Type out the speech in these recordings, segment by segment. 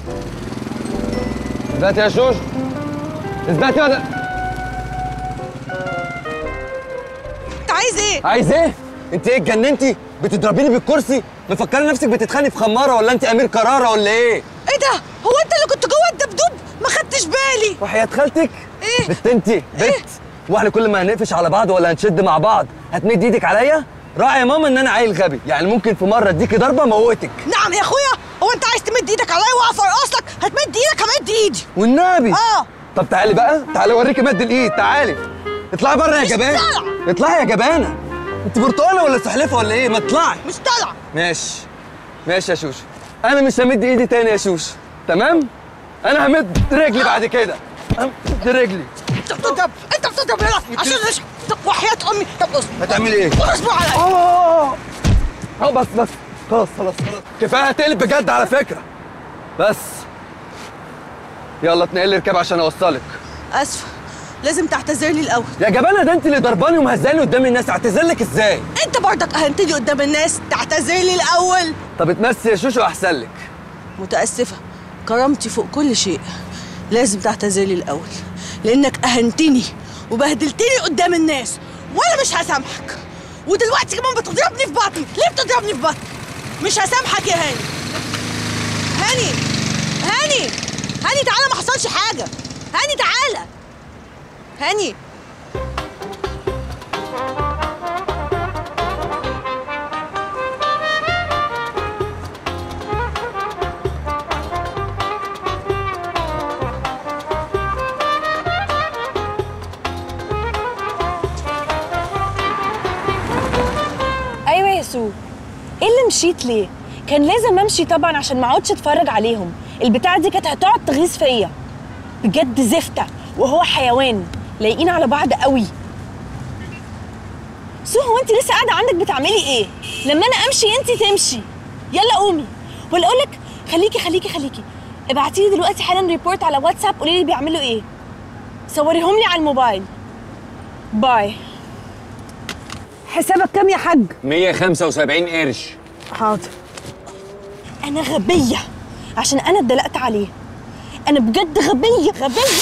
اثبتي يا شوش اثبتي ولا انت عايز ايه عايز ايه؟ انت ايه اتجننتي؟ بتضربيني بالكرسي؟ مفكره نفسك بتتخانقي في خماره ولا انت امير كراره ولا ايه؟ ايه ده هو انت اللي كنت جوه الدبدوب ما خدتش بالي وحياة خالتك؟ ايه؟ بت انت بت واحنا كل ما هنقفش على بعض ولا هنشد مع بعض هتمد ايدك عليا؟ راعي يا ماما ان انا عيل غبي، يعني ممكن في مره اديكي ضربه موتك نعم يا اخويا هو انت عايز تمد ايدك عليا واقف ارقص لك هتمد ايدك همد ايدي والنبي اه طب تعالي بقى تعالي اوريكي مد الايد تعالي اطلعي بره يا مش جبانه طالعة. اطلعي يا جبانه انت برتقاله ولا سحلفه ولا ايه؟ ما اطلعي مش طالعه ماشي ماشي يا شوشو انا مش همد ايدي تاني يا شوشو تمام انا همد رجلي بعد كده همد رجلي انت بتضرب انت بتضرب هنا عشان نشحن طب وحياة امي طب اصبر هتعملي ايه؟ اصبر عليا اه اه بس بس خلاص خلاص خلاص كفايه هتقلب بجد على فكره بس يلا اتنقلي اركب عشان اوصلك اسفه لازم تعتذر لي الاول يا جبانه ده انت اللي ضرباني ومهزاني قدام الناس اعتذر لك ازاي؟ انت برضك اهنتني قدام الناس تعتذر لي الاول طب اتمسي يا شوشو احسن لك متاسفه كرامتي فوق كل شيء لازم تعتذر لي الاول لانك اهنتني وبهدلتني قدام الناس وانا مش هسامحك ودلوقتي كمان بتضربني في بطني ليه بتضربني في بطني مش هسامحك يا هاني هاني هاني هاني تعالى ما حصلش حاجه هاني تعالى هاني ايوه يا سو ايه اللي مشيت ليه كان لازم امشي طبعا عشان ما اقعدش اتفرج عليهم البتاعه دي كانت هتقعد تغيظ فيا بجد زفته وهو حيوان لايقين على بعض قوي سو هو انت لسه قاعده عندك بتعملي ايه لما انا امشي انت تمشي يلا قومي ولا اقول لك خليكي خليكي خليكي ابعتي لي دلوقتي حالا ريبورت على واتساب قولي لي بيعملوا ايه صوريهم لي على الموبايل باي حسابك كام يا حاج 175 قرش حاضر انا غبيه عشان انا اتدلقت عليه انا بجد غبيه غبيه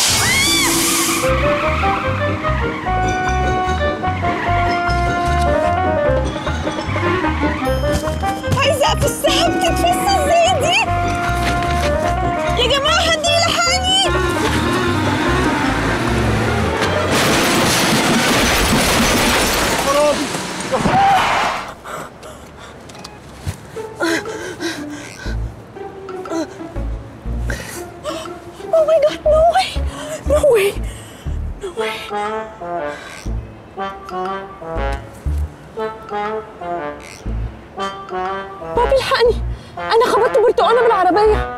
عايزه في السحاب تتفصل ازاي دي يا جماعه حد يلحقني Oh my god, no way! No way! No way! بابي الحقني! أنا خبطت برتقانة بالعربية